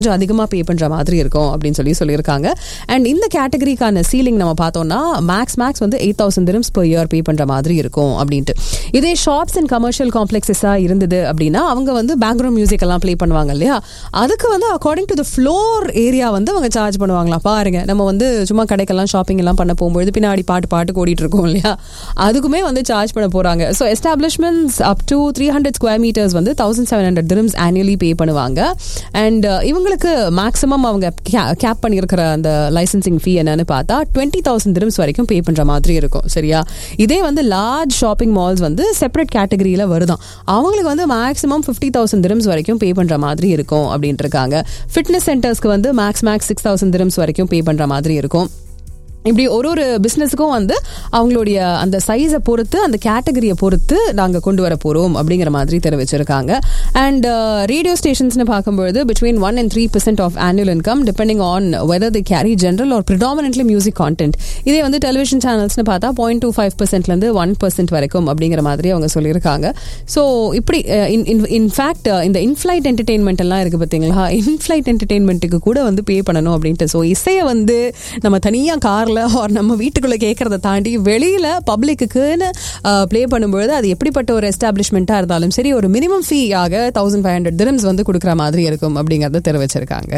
கொஞ்சம் அதிகமாக பே பண்ணுற மாதிரி இருக்கும் அப்படின்னு சொல்லி சொல்லியிருக்காங்க அண்ட் இந்த கேட்டகரிக்கான சீலிங் நம்ம பார்த்தோம்னா மேக்ஸ் மேக்ஸ் வந்து eight thousand dirhams per year pay பண்ணுற மாதிரி இருக்கும் அப்படின்ட்டு இதே ஷாப்ஸ் அண்ட் கமர்ஷியல் காம்ப்ளெக்ஸஸாக இருந்தது அப்படின்னா அவங்க வந்து பேக்ரவுண்ட் மியூசிக் எல்லாம் ப்ளே பண்ணுவாங்க இல்லையா அதுக்கு வந்து according to the floor area வந்து அவங்க சார்ஜ் பண்ணுவாங்களா பாருங்க நம்ம வந்து சும்மா கடைக்கெல்லாம் ஷாப்பிங் எல்லாம் பண்ண போகும்போது பின்னாடி பாட்டு பாட்டு ஓடிட்டு இருக்கோம் இல்லையா அதுக்குமே வந்து சார்ஜ் பண்ண போறாங்க so establishments up to three hundred square metres வந்து thousand seven hundred dirhams annually pay பண்ணுவாங்க அண்ட் இவங்களுக்கு மேக்ஸிமம் அவங்க கேப் பண்ணியிருக்கிற அந்த லைசன்சிங் ஃபீ என்னன்னு பார்த்தா டுவெண்ட்டி தௌசண்ட் திரம்ஸ் வரைக்கும் பே பண்ற மாதிரி இருக்கும் சரியா இதே வந்து லார்ஜ் ஷாப்பிங் மால்ஸ் வந்து செப்பரேட் கேட்டகரியில வருதான் அவங்களுக்கு வந்து மேக்ஸிமம் ஃபிஃப்டி தௌசண்ட் திரம்ஸ் வரைக்கும் பே பண்ற மாதிரி இருக்கும் அப்படின்ட்டு இருக்காங்க ஃபிட்னஸ் சென்டர்ஸ்க்கு வந்து max max six thousand dirhams வரைக்கும் பே பண்ற மாதிரி இருக்கும் இப்படி ஒரு ஒரு பிஸ்னஸுக்கும் வந்து அவங்களுடைய அந்த சைஸை பொறுத்து அந்த கேட்டகரியை பொறுத்து நாங்கள் கொண்டு வர போகிறோம் அப்படிங்கிற மாதிரி தெரிவிச்சிருக்காங்க அண்ட் ரேடியோ ஸ்டேஷன்ஸ்னு பார்க்கும்பொழுது between one and three percent of annual income depending on whether they carry general or predominantly music content இதே வந்து டெலிவிஷன் சேனல்ஸ்னு பார்த்தா பாயிண்ட் டூ ஃபைவ் பர்சன்ட்லேருந்து ஒன் பர்சன்ட் வரைக்கும் அப்படிங்கிற மாதிரி அவங்க சொல்லியிருக்காங்க ஸோ இப்படி இன்ஃபேக்ட் இந்த இன்ஃப்ளைட் என்டர்டெயின்மெண்ட் எல்லாம் இருக்குது பார்த்தீங்களா இன்ஃப்ளைட் என்டர்டெயின்மெண்ட்டுக்கு கூட வந்து பே பண்ணணும் அப்படின்ட்டு ஸோ இசையை வந்து நம்ம தனியாக காரில் ஆர் நம்ம வீட்டுக்குள்ளே கேட்குறத தாண்டி வெளியில் பப்ளிக்குன்னு ப்ளே பண்ணும்பொழுது அது எப்படிப்பட்ட ஒரு எஸ்டாப்ளிஷ்மெண்ட்டாக இருந்தாலும் சரி ஒரு மினிமம் ஃபீ ஆக தௌசண்ட் ஃபைவ் ஹண்ட்ரட் திரம்ஸ் வந்து கொடுக்குற மாதிரி இருக்கும் அப்படிங்கிறத தெரிவிச்சிருக்காங்க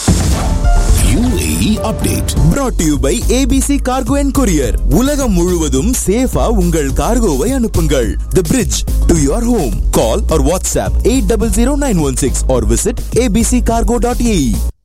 UAE update brought to you by ABC Cargo and Courier. உலகம் முழுவதும் சேஃபா உங்கள் கார்கோவை அனுப்புங்கள். The bridge to your home. Call or WhatsApp 800916 or visit abccargo.ae.